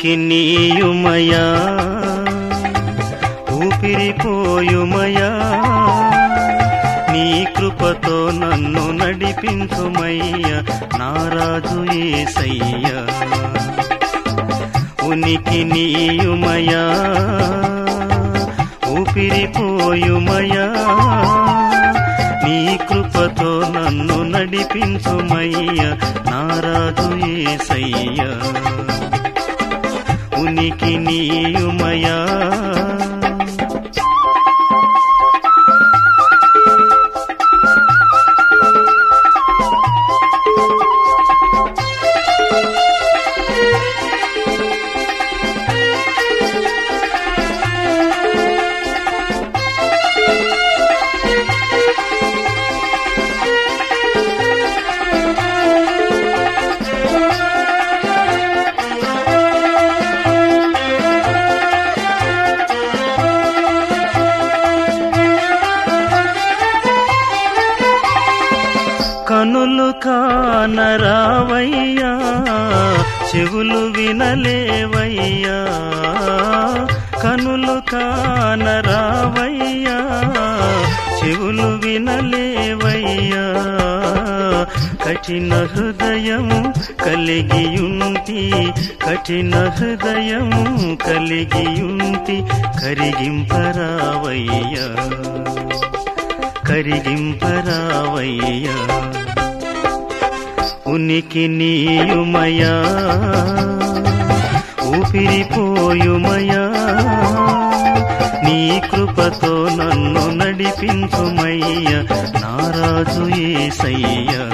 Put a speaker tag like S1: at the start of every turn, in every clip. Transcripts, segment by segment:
S1: ఉనికి నీయుమయా ఊపిరిపోయుమయా నీ కృపతో నన్ను నడిపించుమయ్యా నారాజు ఏసయ్యా ఉనికి నీయుమయా ఊపిరిపోయుమయా నీ కృపతో నన్ను నడిపించుమయ్యా నారాజు ఏసయ్యా ఉనికి నీయుమయా కనులు కానరావయ్యా చెవులు వినలేవయ్యా కనులు కానరావయ్యా చెవులు వినలేవయ్యా కఠిన హృదయము కలిగియుంటి కఠిన హృదయము కలిగియుంటి కరిగింపరావయ్యా కరిగింపరావయ్యా ఉనికి నీయుమయా ఊపిరిపోయుమయా నీ కృపతో నన్ను నడిపించుమయ్యా నారాజు ఏసయ్యా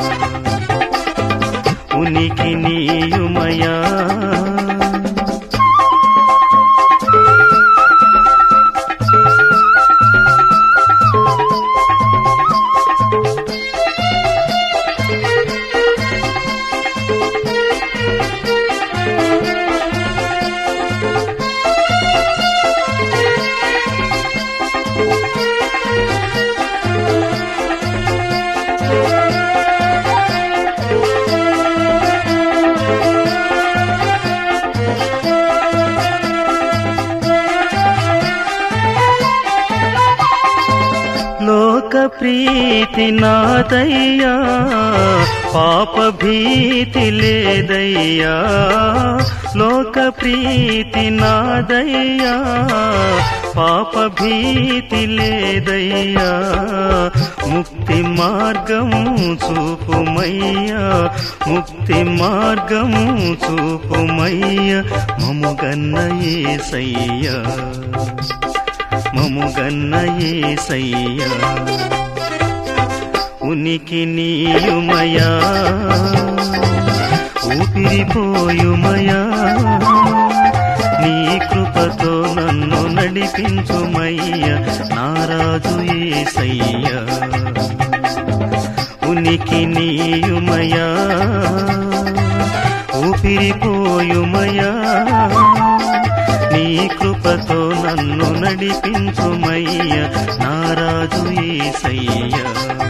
S1: ఉనికి నీయుమయా లోక ప్రీతి నాదయ్యా పాప భీతి లేదయ్యా లోక ప్రీతి నాదయ్యా పాప భీతి లేదయ్యా ముక్తి మార్గము చూపుమయ్యా ముక్తి మార్గము చూపుమయ్యా మముగన్న ఏసయ్యా మముగన్న ఏసయ్యా ఉనికి నీయుమయా ఊపిరిపోయుమయా నీ కృపతో నన్ను నడిపించుమయ్యా నారాజు ఏసయ్యా ఉనికి నీయుమయా ఊపిరిపోయుమయా నీ కృపతో నన్ను నడిపించుమయ్య నారాజు ఏసయ్య